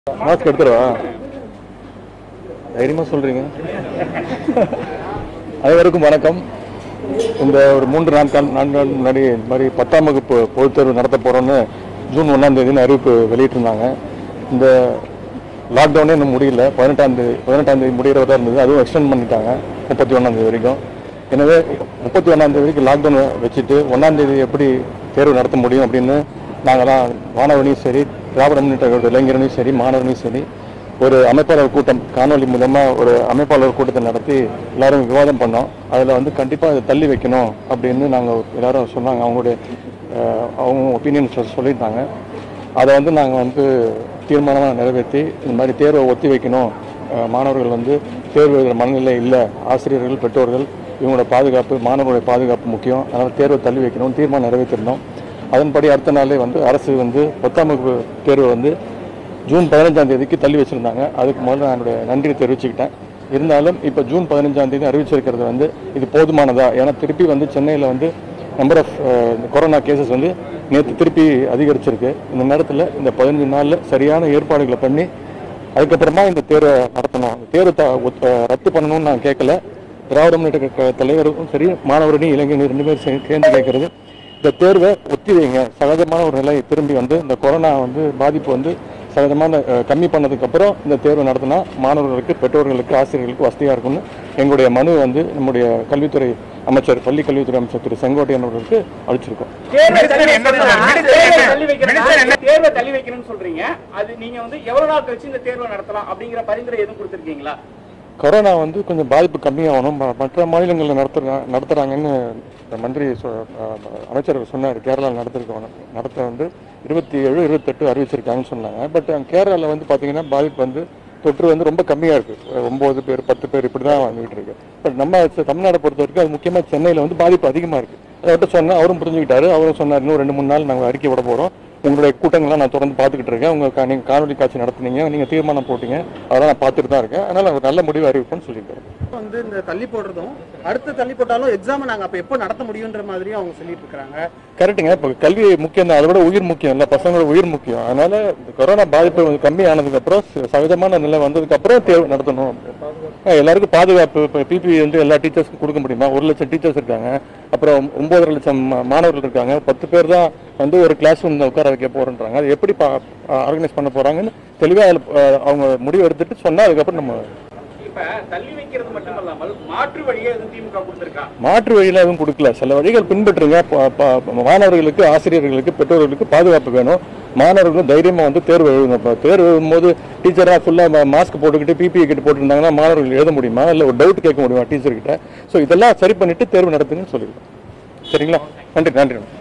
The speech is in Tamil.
மாஸ்க் எடுத்துருவா தைரியமா சொல்றீங்க அனைவருக்கும் வணக்கம் இந்த ஒரு மூன்று நாட்கள் நான்கு நாள் முன்னாடி இந்த மாதிரி பத்தாம் வகுப்பு பொதுத் தேர்வு நடத்த போறோம்னு ஜூன் ஒன்றாம் தேதினு அறிவிப்பு வெளியிட்டிருந்தாங்க இந்த லாக்டவுனே இன்னும் முடியல பதினெட்டாம் தேதி பதினெட்டாம் தேதி முடிகிறதா இருந்தது அதுவும் எக்ஸ்டெண்ட் பண்ணிட்டாங்க முப்பத்தி ஒன்றாம் தேதி வரைக்கும் எனவே முப்பத்தி ஒன்றாம் தேதி வரைக்கும் லாக்டவுன் வச்சுட்டு ஒன்றாம் தேதி எப்படி தேர்வு நடத்த முடியும் அப்படின்னு நாங்களாம் மாணவனையும் சரி திராவிட முன்னேற்ற கழக இளைஞரனையும் சரி மாணவனையும் சரி ஒரு அமைப்பாளர் கூட்டம் காணொலி மூலமா ஒரு அமைப்பாளர் கூட்டத்தை நடத்தி எல்லாரும் விவாதம் பண்ணோம் அதில் வந்து கண்டிப்பாக அதை தள்ளி வைக்கணும் அப்படின்னு நாங்கள் எல்லாரும் சொன்னாங்க அவங்களுடைய அஹ், அவங்க ஒப்பீனியன் சொல்லியிருந்தாங்க அதை வந்து நாங்கள் வந்து தீர்மானமாக நிறைவேற்றி இந்த மாதிரி தேர்வை ஒத்தி வைக்கணும் அஹ், மாணவர்கள் வந்து தேர்வு எழுதுகிற மனநிலை இல்லை ஆசிரியர்கள் பெற்றோர்கள் இவங்களோட பாதுகாப்பு மாணவர்களுடைய பாதுகாப்பு முக்கியம் அதனால் தேர்வை தள்ளி வைக்கணும்னு தீர்மானம் நிறைவேற்றிருந்தோம் அதன்படி அடுத்த நாளே வந்து அரசு வந்து பத்தாம் வகுப்பு தேர்வை வந்து ஜூன் பதினஞ்சாம் தேதிக்கு தள்ளி வச்சிருந்தாங்க அதுக்கு முதல்ல நான் என்னுடைய நன்றியை தெரிவிச்சுக்கிட்டேன் இருந்தாலும் இப்போ ஜூன் பதினஞ்சாம் தேதி அறிவிச்சிருக்கிறது வந்து இது போதுமானதா ஏன்னா திருப்பி வந்து சென்னையில் வந்து நம்பர் ஆஃப் கொரோனா கேசஸ் வந்து நேற்று திருப்பி அதிகரிச்சிருக்கு இந்த நேரத்தில் இந்த பதினஞ்சு நாளில் சரியான ஏற்பாடுகளை பண்ணி அதுக்கப்புறமா இந்த தேர்வை நடத்தணும் இந்த தேர்வை த- ஒத்- அஹ் ரத்து பண்ணணும்னு நான் கேட்கல திராவிட முன்னேற்ற கழக தலைவருக்கும் சரி மாணவரணியும் இளைஞர் ரெண்டு பேரும் சே- சேர்ந்து கேட்கறது இந்த தேர்வை ஒத்தி வைங்க சகஜமான ஒரு நிலை திரும்பி வந்து இந்த கொரோனா வந்து பாதிப்பு வந்து சகஜமான அஹ், கம்மி பண்ணதுக்கு அப்புறம் இந்த தேர்வு நடத்தினா மாணவர்களுக்கு பெற்றோர்களுக்கு ஆசிரியர்களுக்கு வசதியாக இருக்கும்னு எங்களுடைய மனு வந்து நம்முடைய கல்வித்துறை அமைச்சர் பள்ளி கல்வித்துறை அமைச்சர் திரு செங்கோட்டையன் அவர்களுக்கு அளிச்சிருக்கோம் தேர்வை தள்ளி என்ன வைக்கிறதா? சொல்றாரு? தேர்வை தள்ளி வைக்கிறதா? மினிஸ்டர் என்ன- தேர்வை தள்ளி வைக்கணும்னு சொல்றீங்க அது நீங்க வந்து எவ்வளவு நாள் கழிச்சு இந்த தேர்வை நடத்தலாம் அப்படிங்கிற பரிந்துரை எதுவும் கொடுத்திருக்கீங்களா கொரோனா வந்து கொஞ்சம் பாதிப்பு கம்மியாகணும் ம- மற்ற மாநிலங்களில் நடத்துறா நடத்துகிறாங்கன்னு மந்திரி சொ- அஹ் அமைச்சர் சொன்னார் கேரளாவில் நடத்திருக்கோம் நடத்த வந்து இருபத்தி ஏழு இருபத்தெட்டு அறிவிச்சிருக்காங்கன்னு சொன்னாங்க பட் கேரளாவில் வந்து பார்த்தீங்கன்னா பாதிப்பு வந்து தொற்று வந்து ரொம்ப கம்மியாக இருக்குது ஒம்பது பேர் பத்து பேர் இப்படி தான் வந்துகிட்டு இருக்கு பட் நம்ம ச- தமிழ்நாடை பொறுத்த வரைக்கும் அது முக்கியமாக சென்னையில் வந்து பாதிப்பு அதிகமாக இருக்குது அவர்கிட்ட சொன்னேன் அவரும் புரிஞ்சுக்கிட்டாரு அவரும் சொன்னார் இன்னும் ரெண்டு மூணு நாள் நாங்கள் அறிக்கை விட போகிறோம் உங்களுடைய கூட்டங்கள்லாம் நான் தொடர்ந்து பார்த்துக்கிட்டு இருக்கேன் உங்கள் கா- நீங்க காணொலி காட்சி நடத்துனீங்க நீங்கள் தீர்மானம் போட்டீங்க அதெல்லாம் நான் பார்த்துட்டு தான் இருக்கேன் அதனால் ஒரு நல்ல முடிவு அறிவிப்போம்னு சொல்லியிருக்காரு வந்து இந்த தள்ளி போடுறதும் அடுத்து தள்ளி போட்டாலும் எக்ஸாம் நாங்க அப்ப எப்போ நடத்த முடியுன்ற மாதிரியும் அவங்க சொல்லிட்டு இருக்காங்க கரெக்டுங்க இப்போ கல்வி முக்கியம் தான் அதை விட உயிர் முக்கியம் இல்லை பசங்களோட உயிர் முக்கியம் அதனால இந்த கொரோனா பாதிப்பு கொஞ்சம் கம்மியானதுக்கு அப்புறம் ச- சகஜமான நிலை வந்ததுக்கு அப்புறம் தேர்வு நடத்தணும் அஹ் எல்லாருக்கும் பாதுகாப்பு இப்போ பிபி வந்து எல்லா டீச்சர்ஸ்க்கும் கொடுக்க முடியுமா ஒரு லட்சம் டீச்சர்ஸ் இருக்காங்க அப்புறம் ஒன்பதரை லட்சம் மா- மாணவர்கள் இருக்காங்க பத்து பேர் தான் வந்து ஒரு கிளாஸ் ரூம் உட்கார வைக்க போறேன்றாங்க அது எப்படி ஆர்கனைஸ் பண்ண போறாங்கன்னு தெளிவாக அதில் அவங்க முடிவு எடுத்துட்டு சொன்னா அதுக்கப்புறம் நம்ம இப்ப தள்ளி வைக்கிறது மட்டுமல்லாமல் மாற்று வழியை எதுவும் திமுக கொடுத்திருக்கா மாற்று வழியில எதுவும் கொடுக்கல சில வழிகள் பின்பற்றுங்க ப- ப- மாணவர்களுக்கு ஆசிரியர்களுக்கு பெற்றோர்களுக்கு பாதுகாப்பு வேணும் மாணவர்களும் தைரியமா வந்து தேர்வு எழுதணும் இப்போ தேர்வு எழுதும்போது டீச்சரா ஃபுல்லா மாஸ்க் போட்டுக்கிட்டு பிபிஇ கிட்ட போட்டுருந்தாங்கன்னா மாணவர்கள் எழுத முடியுமா இல்ல ஒரு டவுட் கேட்க முடியுமா டீச்சர் கிட்ட ஸோ இதெல்லாம் சரி பண்ணிட்டு தேர்வு நடத்துங்கன்னு சொல்லியிருக்கோம் சரிங்களா நன்றி நன்றி